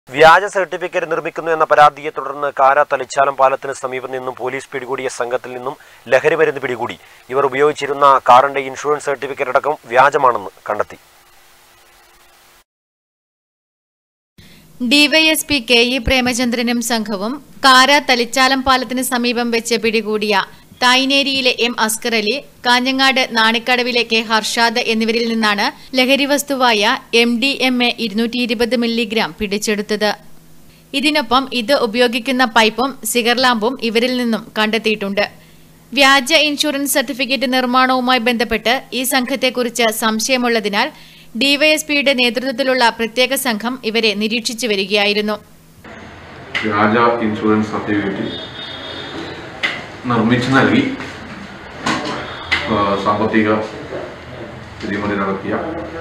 വ്യാജ സർട്ടിഫിക്കറ്റ് നിർമ്മിക്കുന്നു എന്ന പരാതിയെ തുടർന്ന് കാര തളിച്ചാലം പാലത്തിന് സമീപം നിന്നും പോലീസ് പിടികൂടിയ സംഘത്തിൽ നിന്നും ലഹരി മരുന്ന് പിടികൂടി ഇവർ ഉപയോഗിച്ചിരുന്ന കാറിന്റെ ഇൻഷുറൻസ് സർട്ടിഫിക്കറ്റ് അടക്കം വ്യാജമാണെന്ന് കണ്ടെത്തി ഡിവൈഎസ്പി കെ ഇ പ്രേമചന്ദ്രനും സംഘവും കാര തലിച്ചാലം പാലത്തിന് സമീപം വെച്ച് പിടികൂടിയ തായ്നേരിയിലെ എം അസ്കർ അലി കാഞ്ഞങ്ങാട് നാണിക്കടവിലെ കെ ഹർഷാദ് എന്നിവരിൽ നിന്നാണ് ലഹരി വസ്തുവായ എം ഡി എം എ ഇരുന്നൂറ്റി ഇരുപത് മില്ലിഗ്രാം പിടിച്ചെടുത്തത് ഇതിനൊപ്പം ഇത് ഉപയോഗിക്കുന്ന പൈപ്പും സിഗർലാമ്പും ഇവരിൽ നിന്നും കണ്ടെത്തിയിട്ടുണ്ട് വ്യാജ ഇൻഷുറൻസ് സർട്ടിഫിക്കറ്റ് നിർമ്മാണവുമായി ബന്ധപ്പെട്ട് ഈ സംഘത്തെക്കുറിച്ച് സംശയമുള്ളതിനാൽ ഡിവൈഎസ്പിയുടെ നേതൃത്വത്തിലുള്ള പ്രത്യേക സംഘം ഇവരെ നിരീക്ഷിച്ചു വരികയായിരുന്നു വ്യാജ ഇൻഷുറൻസ് സർട്ടിഫിക്കറ്റ് നിർമ്മിച്ചു നൽകി ആ, സാമ്പത്തിക തിരിമറി നടത്തിയ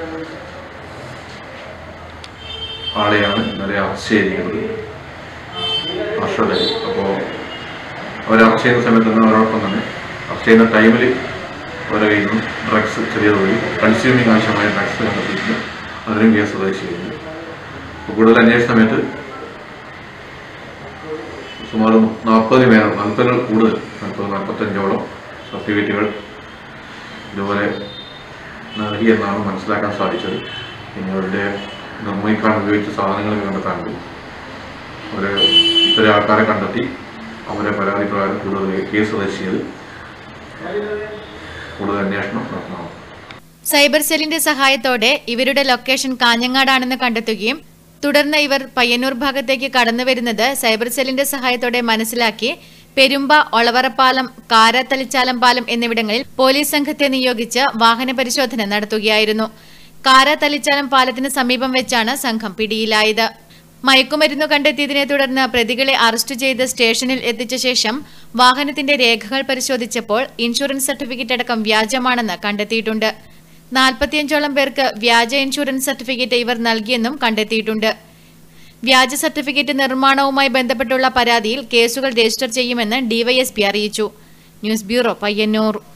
ആളെയാണ് ഇന്നലെ അറസ്റ്റ് ചെയ്തിരിക്കുന്നത് അർഷദ് അപ്പോൾ അവർ അറസ്റ്റ് ചെയ്യുന്ന സമയത്ത് തന്നെ അവരോടൊപ്പം തന്നെ അറസ്റ്റ് ചെയ്യുന്ന ടൈമിൽ അവരുടെ കയ്യിൽ നിന്ന് ഡ്രഗ്സ് ചെറിയ തോതിൽ കൺസ്യൂമിങ് ആവശ്യമായ ഡ്രഗ്സ് കണ്ടെത്തിയിട്ട് അതിനും കേസ് രജിസ്റ്റർ ചെയ്യുന്നു അപ്പോൾ കൂടുതൽ അന്വേഷണ സമയത്ത് സുമാർ നാൽപ്പത് പേരും നാൽപ്പതിൽ കൂടുതൽ നാൽപ്പത് നാൽപ്പത്തഞ്ചോളം സർട്ടിഫിക്കറ്റുകൾ ഇതുപോലെ നൽകി എന്നാണ് മനസ്സിലാക്കാൻ സാധിച്ചത് പിന്നെ അവരുടെ നിർമ്മിക്കാൻ ഉപയോഗിച്ച സാധനങ്ങൾ കണ്ടെത്താനുണ്ട് അവർ ഇത്തരം ആൾക്കാരെ കണ്ടെത്തി അവരെ പരാതി പ്രകാരം കൂടുതൽ കേസ് രജിസ്റ്റർ ചെയ്ത് കൂടുതൽ അന്വേഷണം നടത്തണം സൈബർ സെല്ലിന്റെ സഹായത്തോടെ ഇവരുടെ ലൊക്കേഷൻ കാഞ്ഞങ്ങാടാണെന്ന് കണ്ടെത്തുകയും തുടർന്ന് ഇവർ പയ്യന്നൂർ ഭാഗത്തേക്ക് കടന്നുവരുന്നത് സൈബർ സെല്ലിന്റെ സഹായത്തോടെ മനസ്സിലാക്കി പെരുമ്പ ഒളവറപ്പാലം കാരത്തലിച്ചാലം പാലം എന്നിവിടങ്ങളിൽ പോലീസ് സംഘത്തെ നിയോഗിച്ച് വാഹന പരിശോധന നടത്തുകയായിരുന്നു കാരത്തലിച്ചാലം പാലത്തിന് സമീപം വെച്ചാണ് സംഘം പിടിയിലായത് മയക്കുമരുന്നു കണ്ടെത്തിയതിനെ തുടർന്ന് പ്രതികളെ അറസ്റ്റ് ചെയ്ത് സ്റ്റേഷനിൽ എത്തിച്ച ശേഷം വാഹനത്തിന്റെ രേഖകൾ പരിശോധിച്ചപ്പോൾ ഇൻഷുറൻസ് സർട്ടിഫിക്കറ്റ് അടക്കം വ്യാജമാണെന്ന് കണ്ടെത്തിയിട്ടുണ്ട് നാൽപ്പത്തിയഞ്ചോളം പേർക്ക് വ്യാജ ഇൻഷുറൻസ് സർട്ടിഫിക്കറ്റ് ഇവർ നൽകിയെന്നും കണ്ടെത്തിയിട്ടുണ്ട് വ്യാജ സർട്ടിഫിക്കറ്റ് നിർമ്മാണവുമായി ബന്ധപ്പെട്ടുള്ള പരാതിയിൽ കേസുകൾ രജിസ്റ്റർ ചെയ്യുമെന്ന് ഡിവൈഎസ്പി അറിയിച്ചു ന്യൂസ് ബ്യൂറോ പയ്യന്നൂർ